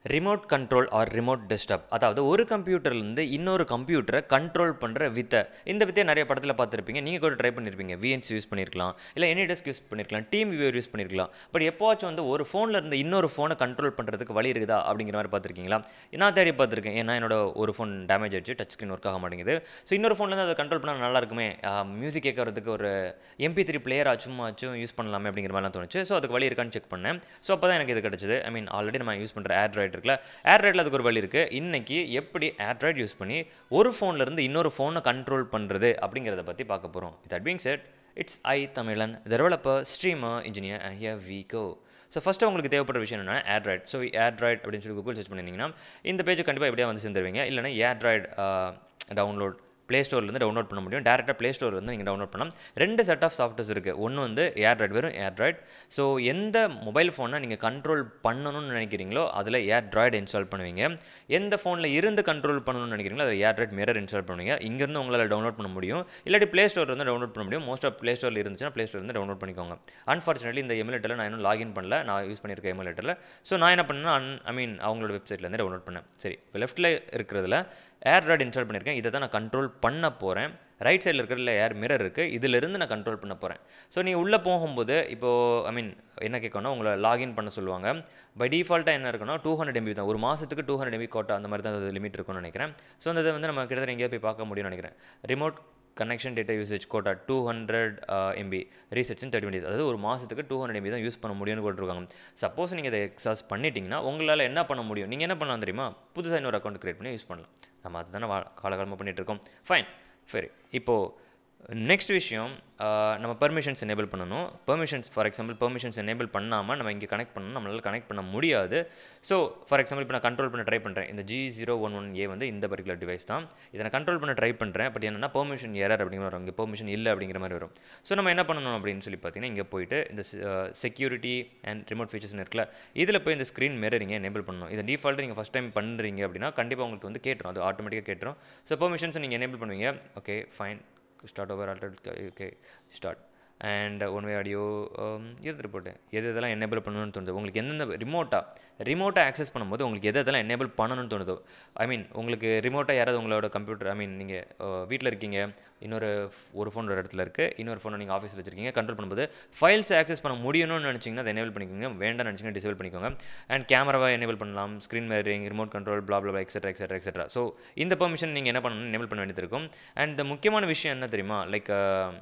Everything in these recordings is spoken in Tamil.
remote control or remote desktop அதாவது ஒரு கம்ப்யூட்டர்லேருந்து இன்னொரு கம்ப்யூட்டரை கண்ட்ரோல் பண்ணுற வித்தை இந்த வித்தையை நிறைய படத்தில் பார்த்துருப்பீங்க நீங்கள் கூட ட்ரை பண்ணியிருப்பீங்க விஎன்சி யூஸ் பண்ணியிருக்கலாம் இல்லை எனி டெஸ்க் யூஸ் பண்ணியிருக்கலாம் டீம் வியூவர் யூஸ் பண்ணியிருக்கலாம் பட் எப்போவாச்சும் வந்து ஒரு ஃபோனில் இருந்து இன்னொரு ஃபோனை கண்ட்ரோல் பண்ணுறதுக்கு வழி இருக்குதா அப்படிங்கிற மாதிரி பார்த்துருக்கீங்களா நான் தேடி பார்த்துருக்கேன் ஏன்னா என்னோட ஒரு ஃபோன் டேமேஜ் ஆயிடுச்சு டச் ஸ்க்ரீன் ஒர்க் ஆக மாட்டேங்குது ஸோ இன்னொரு ஃபோன்லேருந்து அதை கண்ட்ரோல் பண்ணால் நல்லா இருக்குமே மியூசிக் கேட்கறதுக்கு ஒரு எம்பி த்ரீ பிளேயர் ஆச்சும் ஆச்சும் யூஸ் பண்ணலாமே அப்படிங்கிற மாதிரிலாம் தோணுச்சு ஸோ அதுக்கு வழி இருக்கான்னு செக் பண்ணேன் ஸோ அப்போ தான் எனக்கு இது கிடச்சிது ஐ மீன் ஆல்ரெடி நம்ம யூஸ் பண்ணுற ஆண்ட்ராய்டு இருக்குல்ல ஆண்ட்ராய்டில் அதுக்கு ஒரு வழி இருக்குது இன்றைக்கி எப்படி ஆண்ட்ராய்டு யூஸ் பண்ணி ஒரு ஃபோன்லேருந்து இன்னொரு ஃபோனை கண்ட்ரோல் பண்ணுறது அப்படிங்கிறத பற்றி பார்க்க போகிறோம் with being set it's I Tamilan developer streamer engineer and here we go so first உங்களுக்கு தேவைப்படுற விஷயம் என்னன்னா ஆண்ட்ராய்ட் ஸோ ஆண்ட்ராய்ட் அப்படின்னு சொல்லி கூகுள் சர்ச் பண்ணிங்கன்னா இந்த பேஜ் கண்டிப்பாக எப்படியா வந்து சேர்ந்துருவீங்க இல்லைனா ஆண்ட்ராய்டு டவுன்லோட் ப்ளே ஸ்டோர்லேருந்து டவுன்லோட் பண்ண முடியும் டேரெக்டாக ப்ளே ஸ்டோர்லேருந்து நீங்கள் டவுன்லோட் பண்ணலாம் ரெண்டு செட் ஆஃப் சாஃப்ட்வேர்ஸ் இருக்குது ஒன்று வந்து ஏர்ட்ராய்ட் வெறும் ஏர்ட்ராய்ட் ஸோ எந்த மொபைல் ஃபோனை நீங்கள் கண்ட்ரோல் பண்ணணும்னு நினைக்கிறீங்களோ அதில் ஏர்ட்ராய்டு இன்ஸ்டால் பண்ணுவீங்க எந்த ஃபோனில் இருந்து கண்ட்ரோல் பண்ணணும்னு நினைக்கிறீங்களோ அதில் ஏர்ட்ராய்ட் மிரர் இன்ஸ்டால் பண்ணுவீங்க இங்கேருந்து உங்களால் டவுன்லோட் பண்ண முடியும் இல்லாட்டி ப்ளே ஸ்டோர்லேருந்து டவுன்லோட் பண்ண முடியும் மோஸ்ட் ஆஃப் ப்ளே ஸ்டோரில் இருந்துச்சுன்னா ப்ளே ஸ்டோர்லேருந்து டவுன்லோட் பண்ணிக்கோங்க அன்ஃபார்ச்சுனேட்லி இந்த எமுலேட்டரில் நான் இன்னும் லாகின் பண்ணல நான் யூஸ் பண்ணியிருக்க எமுலேட்டரில் ஸோ நான் என்ன பண்ணேன்னா அன் ஐ மீன் அவங்களோட வெப்சைட்லேருந்து டவுன்லோட் பண்ணேன் சரி இப்போ லெஃப்ட்டில் இருக்கிறதுல ஏர்ட்ராய்டு இன்ஸ்டால் பண்ணியிருக்கேன் இதை தான் நான் கண்ட்ரோல் பண்ண போகிறேன் ரைட் சைடில் இருக்கிறதுல ஏர் மிரர் இருக்குது இதிலிருந்து நான் கண்ட்ரோல் பண்ண போகிறேன் ஸோ நீங்கள் உள்ளே போகும்போது இப்போது ஐ மீன் என்ன கேட்கணும் உங்களை லாகின் பண்ண சொல்லுவாங்க பை டிஃபால்ட்டாக என்ன இருக்குன்னா டூ ஹண்ட்ரட் எம்பி தான் ஒரு மாதத்துக்கு டூ ஹண்ட்ரட் எம்பி கோட்டா அந்த மாதிரி தான் அது லிமிட் இருக்கும்னு நினைக்கிறேன் ஸோ அந்த இதை வந்து நம்ம கிட்டத்தட்ட எங்கேயாவது போய் பார்க்க முடியும்னு நினைக்கிறேன் remote connection data usage quota two hundred MB resets in thirty days அதாவது ஒரு மாதத்துக்கு டூ ஹண்ட்ரட் எம்பி தான் யூஸ் பண்ண முடியும்னு போட்டுருக்காங்க சப்போஸ் நீங்கள் இதை எக்ஸாஸ் பண்ணிட்டீங்கன்னா உங்களால் என்ன பண்ண முடியும் நீங்கள் என்ன பண்ணலாம் தெரியுமா புதுசாக இன்னொரு அக்கௌண்ட் க்ரியேட் பண்ணி யூஸ் பண்ணலாம் நம்ம அதுதானே வா காலகாலமாக பண்ணிகிட்டு இருக்கோம் ஃபைன் சரி இப்போது நெக்ஸ்ட் விஷயம் நம்ம பெர்மிஷன்ஸ் எனேபிள் பண்ணணும் permissions for example permissions enable பண்ணாமல் நம்ம இங்கே கனெக்ட் பண்ணணும் நம்மளால் கனெக்ட் பண்ண முடியாது ஸோ ஃபார் எக்ஸாம்பிள் இப்போ நான் கண்ட்ரோல் பண்ண ட்ரை பண்ணுறேன் இந்த G zero one one A வந்து இந்த பர்டிகுலர் டிவைஸ் தான் இதை நான் கண்ட்ரோல் பண்ண ட்ரை பண்ணுறேன் பட் என்னென்னா பெர்மிஷன் எரர் அப்படிங்கிற வரும் இங்கே பெர்மிஷன் இல்லை அப்படிங்கிற மாதிரி வரும் ஸோ நம்ம என்ன பண்ணணும் அப்படின்னு சொல்லி பார்த்தீங்கன்னா இங்கே போயிட்டு இந்த செக்யூரிட்டி அண்ட் ரிமோட் ஃபீச்சர்ஸ்னு இருக்குல்ல இதில் போய் இந்த ஸ்க்ரீன் மிரரிங்க எனேபிள் பண்ணணும் இதை டிஃபால்ட்டு நீங்கள் ஃபஸ்ட் டைம் பண்ணுறீங்க அப்படின்னா கண்டிப்பாக உங்களுக்கு வந்து கேட்டுரும் அது ஆட்டோமேட்டிக்காக கேட்டுரும் ஸோ பெர்மிஷன்ஸை நீங்கள் எனேபிள் பண்ணுவீங்க okay fine start over already okay start and one way audio இருந்துட்டு போட்டு எது இதெல்லாம் எனேபிள் பண்ணணும்னு தோணுது உங்களுக்கு எந்தெந்த ரிமோட்டாக ரிமோட்டாக ஆக்சஸ் பண்ணும்போது உங்களுக்கு எது இதெல்லாம் எனேபிள் பண்ணணும்னு தோணுதோ ஐ மீன் உங்களுக்கு ரிமோட்டாக யாராவது உங்களோட கம்ப்யூட்டர் ஐ மீன் நீங்கள் வீட்டில் இருக்கீங்க இன்னொரு ஒரு ஃபோன் ஒரு இடத்துல இருக்குது இன்னொரு ஃபோனை நீங்கள் ஆஃபீஸில் வச்சிருக்கீங்க கண்ட்ரோல் பண்ணும்போது ஃபைல்ஸ் ஆக்சஸ் பண்ண முடியணும்னு நினச்சிங்கன்னா அதை எனேபிள் பண்ணிக்கோங்க வேண்டாம் நினச்சிங்கன்னா டிசேபிள் பண்ணிக்கோங்க அண்ட் கேமராவை எனேபிள் பண்ணலாம் screen mirroring remote control blah blah etcetera etcetera etcetera so இந்த பெர்மிஷன் நீங்கள் என்ன பண்ணணும் எனேபிள் பண்ண வேண்டியது இருக்கும் அண்ட் முக்கியமான விஷயம் என்ன தெரியுமா லைக்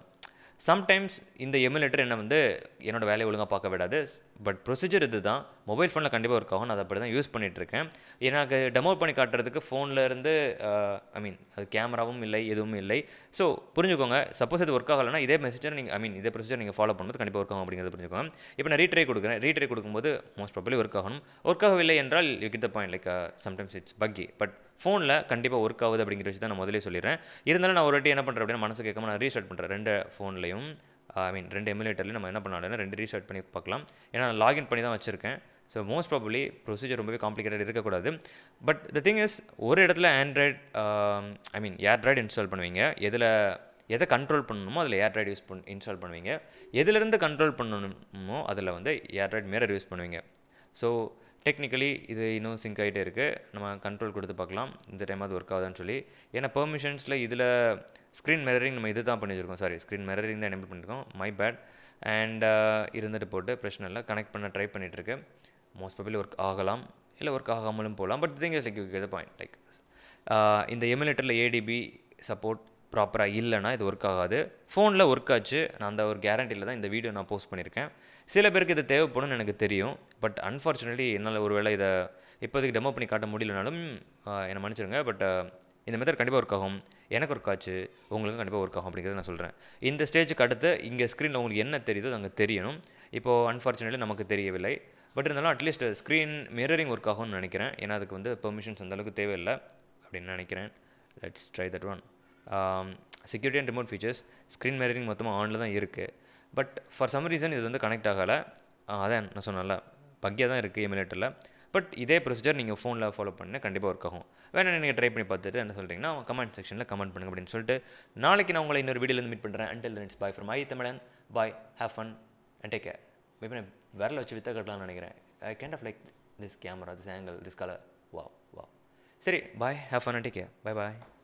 சம்டைம்ஸ் இந்த எமுலேட்டர் என்னை வந்து என்னோட வேலையை ஒழுங்காக பார்க்க விடாது பட் ப்ரொசீஜர் இது தான் மொபைல் ஃபோனில் கண்டிப்பாக ஒர்க் ஆகும் நான் அதை அப்படி தான் யூஸ் பண்ணிகிட்ருக்கேன் எனக்கு டெமோ பண்ணி காட்டுறதுக்கு ஃபோனில் இருந்து ஐ மீன் அது கேமராவும் இல்லை எதுவும் இல்லை ஸோ புரிஞ்சுக்கோங்க சப்போஸ் இது ஒர்க் ஆகலைன்னா இதே மெசேஜர் நீங்கள் ஐ மீன் இதே ப்ரொசீஜர் நீங்கள் ஃபாலோ பண்ணும்போது கண்டிப்பாக ஒர்க் ஆகும் அப்படிங்கிறத புரிஞ்சுக்கோங்க இப்போ நான் ரீட்ரை கொடுக்குறேன் ரீட்ரை கொடுக்கும்போது மோஸ்ட் ப்ராபப்ளி ஒர்க் ஆகணும் ஒர்க் ஆகவில்லை என்றால் you get the point like sometimes it's buggy but ஃபோனில் கண்டிப்பாக ஒர்க் ஆகுது அப்படிங்கிற விஷயத்தை நான் முதலே சொல்லிடுறேன் இருந்தாலும் நான் ஒரு வாட்டி என்ன பண்ணுறேன் அப்படின்னா மனசு கேட்காம நான் ரீஸ்டார்ட் பண்ணுறேன் ரெண்டு ஃபோன்லையும் ஐ மீன் ரெண்டு எமுலேட்டர்லையும் நம்ம என்ன பண்ணலாம் ரெண்டு ரீஸ்டார்ட் பண்ணி பார்க்கலாம் ஏன்னா நான் லாகின் பண்ணி தான் வச்சுருக்கேன் ஸோ மோஸ்ட் ப்ராபப்ளி ப்ரொசீஜர் ரொம்பவே காம்ப்ளிகேட்டட் இருக்கக்கூடாது பட் த திங் இஸ் ஒரு இடத்துல ஆண்ட்ராய்ட் ஐ மீன் ஏர்ட்ராய்டு இன்ஸ்டால் பண்ணுவீங்க எதில் எதை கண்ட்ரோல் பண்ணணுமோ அதில் ஏர்ட்ராய்டு யூஸ் பண்ண இன்ஸ்டால் பண்ணுவீங்க எதுலேருந்து கண்ட்ரோல் பண்ணணுமோ அதில் வந்து ஏர்ட்ராய்டு மிரர் யூஸ் பண்ணுவீங்க ஸோ டெக்னிக்கலி இது இன்னும் சிங்க் ஆகிட்டே இருக்குது நம்ம கண்ட்ரோல் கொடுத்து பார்க்கலாம் இந்த டைம் அது ஒர்க் ஆகுதான்னு சொல்லி ஏன்னா பெர்மிஷன்ஸில் இதில் ஸ்க்ரீன் மிரரிங் நம்ம இது தான் பண்ணி வச்சுருக்கோம் சாரி ஸ்க்ரீன் மிரரிங் தான் எனேபிள் பண்ணியிருக்கோம் மை பேட் அண்ட் இருந்துட்டு போட்டு பிரச்சனை இல்லை கனெக்ட் பண்ண ட்ரை பண்ணிகிட்ருக்கு மோஸ்ட் ப்ராபப்ளி ஒர்க் ஆகலாம் இல்லை ஒர்க் ஆகாமலும் போகலாம் but thing is like you point like இந்த எமுலேட்டரில் ஏடிபி சப்போர்ட் ப்ராப்பராக இல்லைனா இது ஒர்க் ஆகாது ஃபோனில் ஒர்க் ஆச்சு நான் அந்த ஒரு கேரண்டியில் தான் இந்த வீடியோ நான் போஸ்ட் பண்ணியிருக்கேன் சில பேருக்கு இது தேவைப்படும்னு எனக்கு தெரியும் பட் அன்ஃபார்ச்சுனேட்லி என்னால் ஒரு வேளை இதை இப்போதைக்கு டெமோ பண்ணி காட்ட முடியலனாலும் என்னை மன்னிச்சிருங்க பட் இந்த மெத்தட் கண்டிப்பாக ஒர்க் ஆகும் எனக்கு ஒர்க் ஆச்சு உங்களுக்கு கண்டிப்பாக ஒர்க் ஆகும் அப்படிங்கிறத நான் சொல்கிறேன் இந்த ஸ்டேஜுக்கு அடுத்து இங்கே ஸ்க்ரீனில் உங்களுக்கு என்ன தெரியுதோ அங்கே தெரியணும் இப்போது அன்ஃபார்ச்சுனேட்லி நமக்கு தெரியவில்லை பட் இருந்தாலும் அட்லீஸ்ட் ஸ்க்ரீன் மிரரிங் ஒர்க் ஆகும்னு நினைக்கிறேன் ஏன்னா அதுக்கு வந்து பெர்மிஷன்ஸ் அந்தளவுக்கு தேவையில்லை அப்படின்னு நினைக்கிறேன் let's try that one security and remote features screen mirroring மொத்தமாக ஆனில் தான் இருக்குது பட் ஃபார் சம் ரீசன் இது வந்து கனெக்ட் ஆகலை அதான் நான் சொன்னல பக்கியாக தான் இருக்குது எமுலேட்டரில் பட் இதே ப்ரொசீஜர் நீங்கள் ஃபோனில் ஃபாலோ பண்ணால் கண்டிப்பாக ஒர்க் ஆகும் வேணா நீங்கள் ட்ரை பண்ணி பார்த்துட்டு என்ன சொல்கிறீங்கன்னா கமெண்ட் செக்ஷனில் கமெண்ட் பண்ணுங்க அப்படின்னு சொல்லிட்டு நாளைக்கு நான் உங்களை இன்னொரு வீடியோலேருந்து மீட் பண்ணுறேன் until it's bye from I Tamilan bye have fun and take care maybe நான் விரல வச்சு வித்த கட்டலாம்னு நினைக்கிறேன் I can't off like this camera this angle this colour வா வா சரி bye have fun take care bye bye